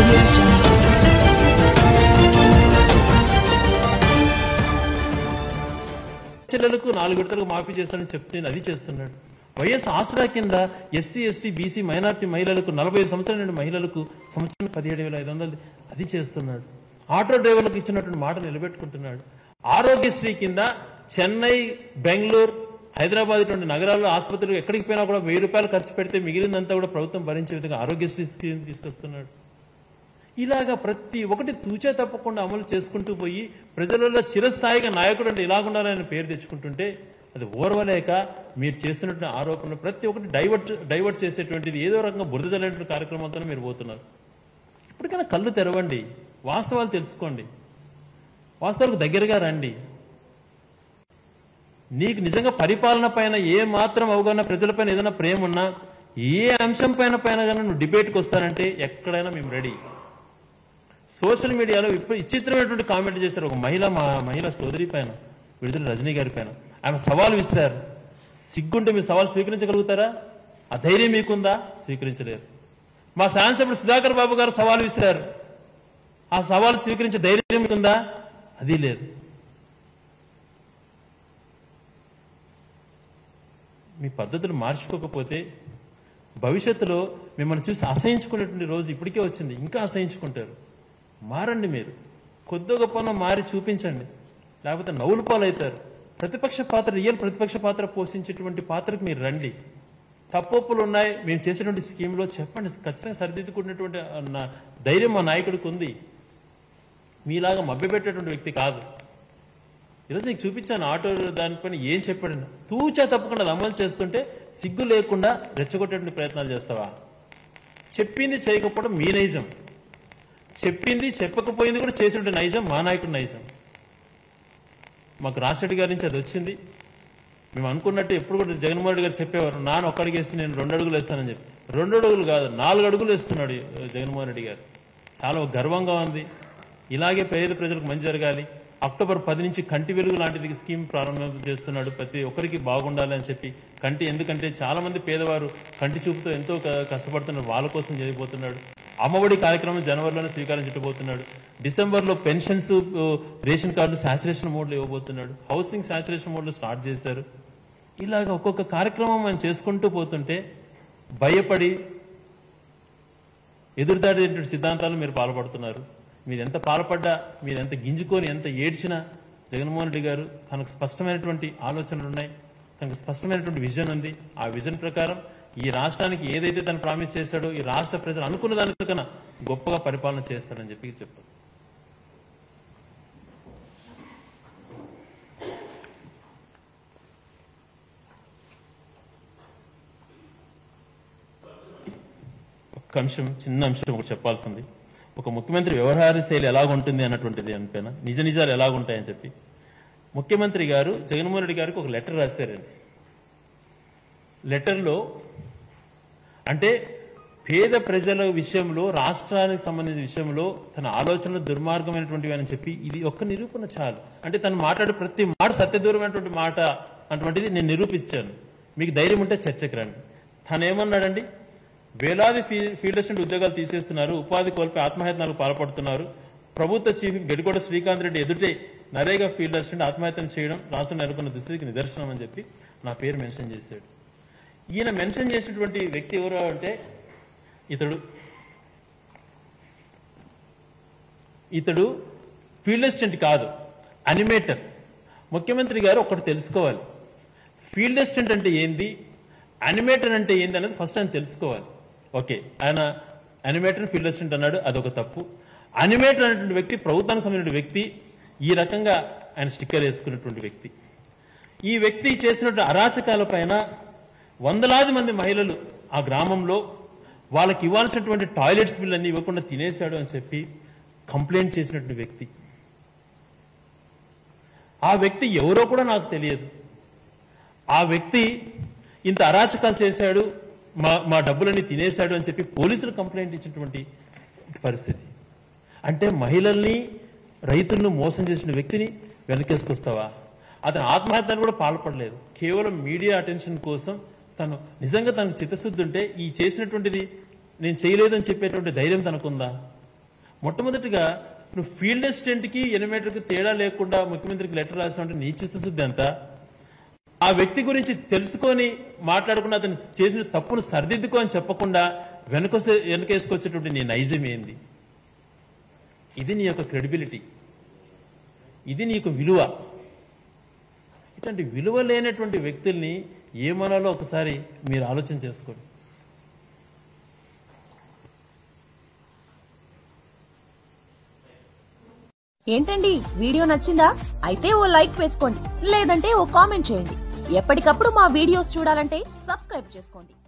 audio jungle. చెల్లెలకు నాలుగు విడతలకు మాఫీ చేస్తానని చెప్తే అది చేస్తున్నాడు వైఎస్ ఆసరా కింద ఎస్సీ ఎస్టీ బీసీ మైనార్టీ మహిళలకు నలభై ఐదు సంవత్సరాల నుండి మహిళలకు సంవత్సరం పదిహేడు వేల ఐదు వందలు అది చేస్తున్నాడు ఆటో డ్రైవర్లకు ఇచ్చినటువంటి మాట నిలబెట్టుకుంటున్నాడు ఆరోగ్యశ్రీ కింద చెన్నై బెంగళూరు హైదరాబాద్ ఇటువంటి నగరాల్లో ఆసుపత్రులు ఎక్కడికి పోయినా కూడా వెయ్యి రూపాయలు ఖర్చు పెడితే మిగిలిందంతా కూడా ప్రభుత్వం భరించే విధంగా ఆరోగ్యశ్రీ స్కీమ్ తీసుకొస్తున్నాడు ఇలాగా ప్రతి ఒక్కటి తూచే తప్పకుండా అమలు చేసుకుంటూ పోయి ప్రజలలో చిరస్థాయిగా నాయకుడు అంటే ఇలాగుండాలని పేరు తెచ్చుకుంటుంటే అది ఓర్వలేక మీరు చేస్తున్నటువంటి ఆరోపణలు ప్రతి ఒక్కటి డైవర్ట్ డైవర్ట్ చేసేటువంటిది ఏదో రకంగా బురద జల్లేటువంటి కార్యక్రమంతో మీరు పోతున్నారు ఇప్పటికైనా కళ్ళు తెరవండి వాస్తవాలు తెలుసుకోండి వాస్తవాలకు దగ్గరగా రండి నీకు నిజంగా పరిపాలన పైన ఏ మాత్రం అవగాహన ప్రజలపైన ఏదైనా ప్రేమ ఉన్నా ఏ అంశం పైన పైన కానీ నువ్వు డిబేట్కి వస్తానంటే ఎక్కడైనా మేము రెడీ సోషల్ మీడియాలో ఇప్పుడు విచిత్రమైనటువంటి కామెంట్ చేశారు ఒక మహిళ మా మహిళ సోదరి పైన విడుదల రజనీ గారి పైన ఆమె సవాల్ విసిరారు సిగ్గుంటే మీరు సవాల్ స్వీకరించగలుగుతారా ఆ ధైర్యం మీకుందా స్వీకరించలేరు మా శాసనసభ్యుడు సుధాకర్ బాబు గారు సవాల్ విసిరారు ఆ సవాల్ స్వీకరించే ధైర్యం మీకుందా అది లేదు మీ పద్ధతులు మార్చుకోకపోతే భవిష్యత్తులో మిమ్మల్ని చూసి అసహించుకునేటువంటి రోజు ఇప్పటికే వచ్చింది ఇంకా అసహించుకుంటారు మారండి మీరు కొద్ది గొప్పన మారి చూపించండి లేకపోతే నవ్వులు పాలవుతారు ప్రతిపక్ష పాత్ర రియల్ ప్రతిపక్ష పాత్ర పోషించేటువంటి పాత్రకు మీరు రండి తప్పొప్పులు ఉన్నాయి మేము చేసేటువంటి స్కీమ్లో చెప్పండి ఖచ్చితంగా సరిదిద్దుకునేటువంటి ఆ, నా- ధైర్యం మా నాయకుడికి ఉంది మీలాగా మభ్యపెట్టేటువంటి వ్యక్తి కాదు ఈరోజు నీకు చూపించాను ఆటో దానిపైన ఏం చెప్పాడు తూచా తప్పకుండా అది అమలు చేస్తుంటే సిగ్గు లేకుండా రెచ్చగొట్టేటువంటి ప్రయత్నాలు చేస్తావా చెప్పింది చేయకపోవడం మీ నైజం చెప్పింది చెప్పకపోయింది కూడా చేసినటువంటి నైజం మా నాయకుడి నైజం మాకు రాజశేఖర్ గారి నుంచి అది వచ్చింది మేము అనుకున్నట్టు ఎప్పుడు కూడా జగన్మోహన్ రెడ్డి గారు చెప్పేవారు నాన్న ఒక్క అడుగు వేస్తే నేను రెండు అడుగులు వేస్తానని చెప్పి రెండు అడుగులు కాదు నాలుగు అడుగులు వేస్తున్నాడు ఈ జగన్మోహన్ రెడ్డి గారు చాలా గర్వంగా ఉంది ఇలాగే పేద ప్రజలకు మంచి జరగాలి అక్టోబర్ పది నుంచి కంటి వెలుగు లాంటిది స్కీమ్ ప్రారంభం చేస్తున్నాడు ప్రతి ఒక్కరికి బాగుండాలి అని చెప్పి కంటి ఎందుకంటే చాలా మంది పేదవారు కంటి చూపుతో ఎంతో క- కష్టపడుతున్నారు వాళ్ళ కోసం చేయబోతున్నాడు అమ్మఒడి కార్యక్రమం జనవరిలోనే శ్రీకారం చుట్టబోతున్నాడు డిసెంబర్లో పెన్షన్స్ ఉ, రేషన్ కార్డు శాచురేషన్ మోడ్లో ఇవ్వబోతున్నాడు హౌసింగ్ శాచురేషన్ మోడ్లో స్టార్ట్ చేశారు ఇలాగ ఒక్కొక్క కార్యక్రమం మనం చేసుకుంటూ పోతుంటే భయపడి ఎదురుదాడేటువంటి సిద్ధాంతాలు మీరు పాల్పడుతున్నారు మీరు ఎంత పాల్పడ్డా మీరు ఎంత గింజుకొని ఎంత ఏడ్చినా జగన్మోహన్ రెడ్డి గారు తనకు స్పష్టమైనటువంటి ఆలోచనలు ఉన్నాయి తనకు స్పష్టమైనటువంటి విజన్ ఉంది ఆ విజన్ ప్రకారం ఈ రాష్ట్రానికి ఏదైతే తను ప్రామిస్ చేశాడో ఈ రాష్ట్ర ప్రజలు అనుకున్న దానికన్నా గొప్పగా పరిపాలన చేస్తాడని చెప్పి చెప్తాం ఒక్క అంశం చిన్న అంశం ఒకటి చెప్పాల్సింది ఒక ముఖ్యమంత్రి వ్యవహార శైలి ఎలాగుంటుంది అన్నటువంటిది అనిపైన నిజ నిజాలు ఎలాగుంటాయని చెప్పి ముఖ్యమంత్రి గారు జగన్మోహన్ రెడ్డి గారికి ఒక లెటర్ రాశారండి లెటర్లో అంటే పేద ప్రజల విషయంలో రాష్ట్రానికి సంబంధించిన విషయంలో తన ఆలోచనలు దుర్మార్గమైనటువంటివి అని చెప్పి ఇది ఒక్క నిరూపణ చాలు అంటే తను మాట్లాడే ప్రతి మాట సత్యదూరమైనటువంటి మాట అటువంటిది నేను నిరూపించాను మీకు ధైర్యం ఉంటే చర్చకు రండి తను ఏమన్నాడండి వేలాది ఫీ ఫీల్డ్ అసిస్టెంట్ ఉద్యోగాలు తీసేస్తున్నారు ఉపాధి కోల్పోయి ఆత్మహత్యలకు పాల్పడుతున్నారు ప్రభుత్వ చీఫ్ గడికోట శ్రీకాంత్ రెడ్డి ఎదుటే నరేగా ఫీల్డ్ అసిస్టెంట్ ఆత్మహత్యను చేయడం రాష్ట్రం నెలకొన్న దుస్థితికి నిదర్శనం అని చెప్పి నా పేరు మెన్షన్ చేశాడు ఈయన మెన్షన్ చేసినటువంటి వ్యక్తి ఎవరు అంటే ఇతడు ఇతడు ఫీల్డ్ అసిస్టెంట్ కాదు అనిమేటర్ ముఖ్యమంత్రి గారు ఒకటి తెలుసుకోవాలి ఫీల్డ్ అసిస్టెంట్ అంటే ఏంది అనిమేటర్ అంటే ఏంది అనేది ఫస్ట్ ఆయన తెలుసుకోవాలి ఓకే ఆయన అనిమేటర్ ఫీల్డ్ అసిస్టెంట్ అన్నాడు అదొక తప్పు అనిమేటర్ అనేటువంటి వ్యక్తి ప్రభుత్వానికి సంబంధించిన వ్యక్తి ఈ రకంగా ఆయన స్టిక్కర్ వేసుకున్నటువంటి వ్యక్తి ఈ వ్యక్తి చేసినటువంటి అరాచకాల పైన వందలాది మంది మహిళలు ఆ గ్రామంలో వాళ్ళకి ఇవ్వాల్సినటువంటి టాయిలెట్స్ బిల్ అన్ని ఇవ్వకుండా తినేశాడు అని చెప్పి కంప్లైంట్ చేసినటువంటి వ్యక్తి ఆ వ్యక్తి ఎవరో కూడా నాకు తెలియదు ఆ వ్యక్తి ఇంత అరాచకాలు చేశాడు మా మా డబ్బులన్నీ తినేశాడు అని చెప్పి పోలీసులు కంప్లైంట్ ఇచ్చినటువంటి పరిస్థితి అంటే మహిళల్ని రైతులను మోసం చేసిన వ్యక్తిని వెనకేసుకొస్తావా అతను ఆత్మహత్యను కూడా పాల్పడలేదు కేవలం మీడియా అటెన్షన్ కోసం తను నిజంగా తనకు చిత్తశుద్ధి ఉంటే ఈ చేసినటువంటిది నేను చేయలేదని చెప్పేటువంటి ధైర్యం తనకుందా మొట్టమొదటిగా నువ్వు ఫీల్డ్ అసిస్టెంట్కి ఎనిమేటర్కి తేడా లేకుండా ముఖ్యమంత్రికి లెటర్ రాసినట్టు నీ చిత్తశుద్ధి ఎంత ఆ వ్యక్తి గురించి తెలుసుకొని మాట్లాడుకున్న అతను చేసిన తప్పును సరిదిద్దుకో అని చెప్పకుండా వెనకొసే వెనకేసుకొచ్చేటువంటి నీ నైజం ఏంది ఇది నీ యొక్క క్రెడిబిలిటీ ఇది నీకు విలువ ఇట్లాంటి విలువ లేనటువంటి వ్యక్తుల్ని ఏమనాలో ఒకసారి మీరు ఆలోచన చేసుకోండి ఏంటండి వీడియో నచ్చిందా అయితే ఓ లైక్ వేసుకోండి లేదంటే ఓ కామెంట్ చేయండి ఎప్పటికప్పుడు మా వీడియోస్ చూడాలంటే సబ్స్క్రైబ్ చేసుకోండి